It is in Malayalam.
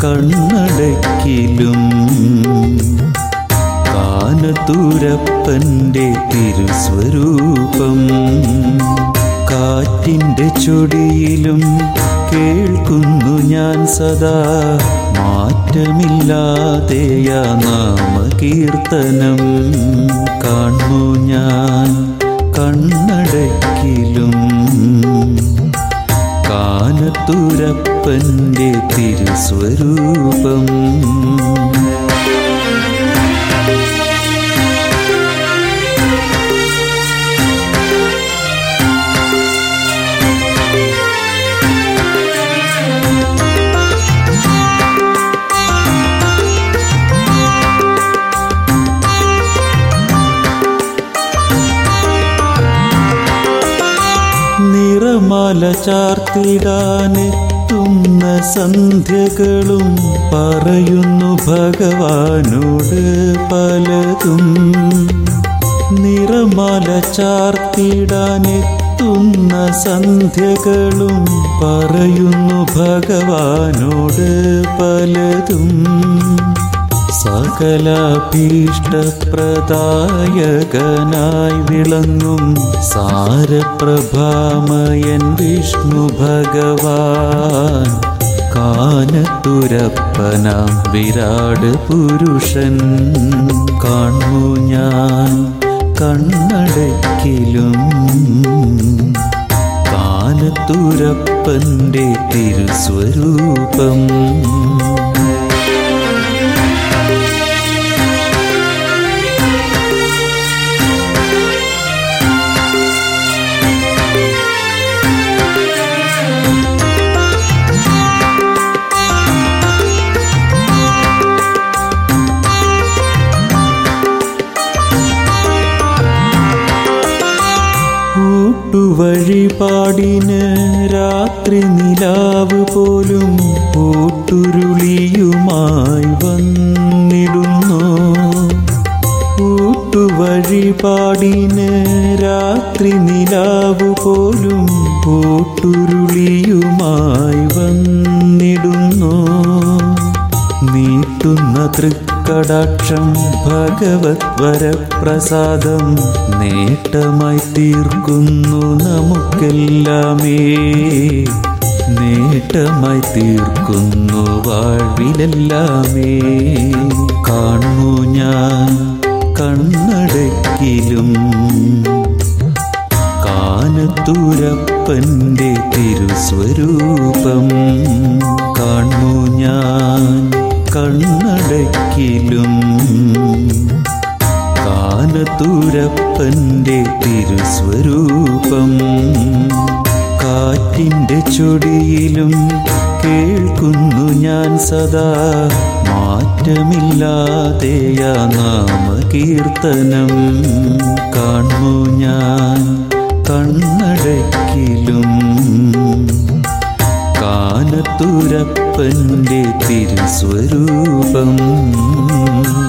കണ്ണടക്കിലും കാനത്തൂരപ്പൻ്റെ തിരുസ്വരൂപം കാറ്റിൻ്റെ ചൊടിയിലും കേൾക്കുന്നു ഞാൻ സദാ മാറ്റമില്ലാതെയ നാമകീർത്തനം കാണു ഞാൻ കണ്ണടക്കിലും കാനത്തൂരപ്പൻ്റെ തിരുസ്വരൂപം നിറമാല ചാർത്തിടാനെത്തുന്ന സന്ധ്യകളും പറയുന്നു ഭഗവാനോട് പലതും നിറമാല ചാർത്തിടാനെത്തുന്ന സന്ധ്യകളും പറയുന്നു ഭഗവാനോട് പലതും സകലാഭീഷ്ടപ്രദായകനായി വിളങ്ങും സാരപ്രഭാമയൻ വിഷ്ണു ഭഗവാൻ കാനത്തുരപ്പനാം വിരാട് പുരുഷൻ കാണു ഞാൻ കണ്ണടക്കിലും കാനത്തുരപ്പൻ്റെ തിരുസ്വരൂപം കൂട്ടുവഴിപാടിന് രാത്രി നിലാവ് പോലും കൂട്ടുരുളിയുമായി വന്നിടുന്നു കൂട്ടുവഴിപാടിന് രാത്രി നിലാവ് പോലും കൂട്ടുരുളിയുമായി വന്നിടുന്നു നീട്ടുന്ന തൃക്കടാക്ഷം ഭഗവത് വരപ്രസാദം നേട്ടമായി തീർക്കുന്നു നമുക്കെല്ലാമേ നേട്ടമായി തീർക്കുന്നു വാഴ്വിലെല്ലാമേ കാണു ഞാൻ കണ്ണടക്കിലും കാനത്തൂരപ്പൻ്റെ തിരുസ്വരൂപം കാണു ഞാൻ കണ്ണടക്കിലും കാനത്തൂരപ്പൻ്റെ തിരുസ്വരൂപം കാറ്റിൻ്റെ ചൊടിയിലും കേൾക്കുന്നു ഞാൻ സദാ മാറ്റമില്ലാതെയ നാമകീർത്തനം കാണു ഞാൻ കണ്ണടക്കിലും കാനത്തുരപ്പൻ്റെ തിരുസ്വരൂപം